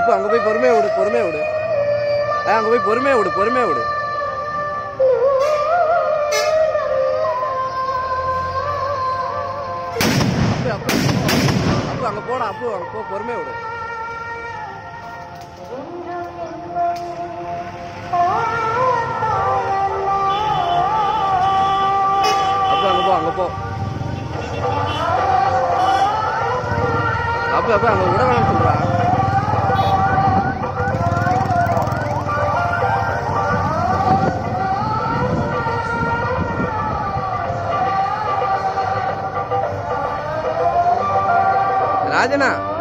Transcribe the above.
அப்போ அங்க போய் பொறுமையா விடு பொறுமையா விடு ஆ, அங்க போய் பொறுமையா விடு பொறுமையா விடு அப்பு அப்பு அப்பு அங்க போடா அப்பு அங்க போ பொறுமையா விடு அப்பு அங்க போ அங்க போ அப்பு அப்பு அங்க விட வேணாம்னு சொல்றா ராஜனா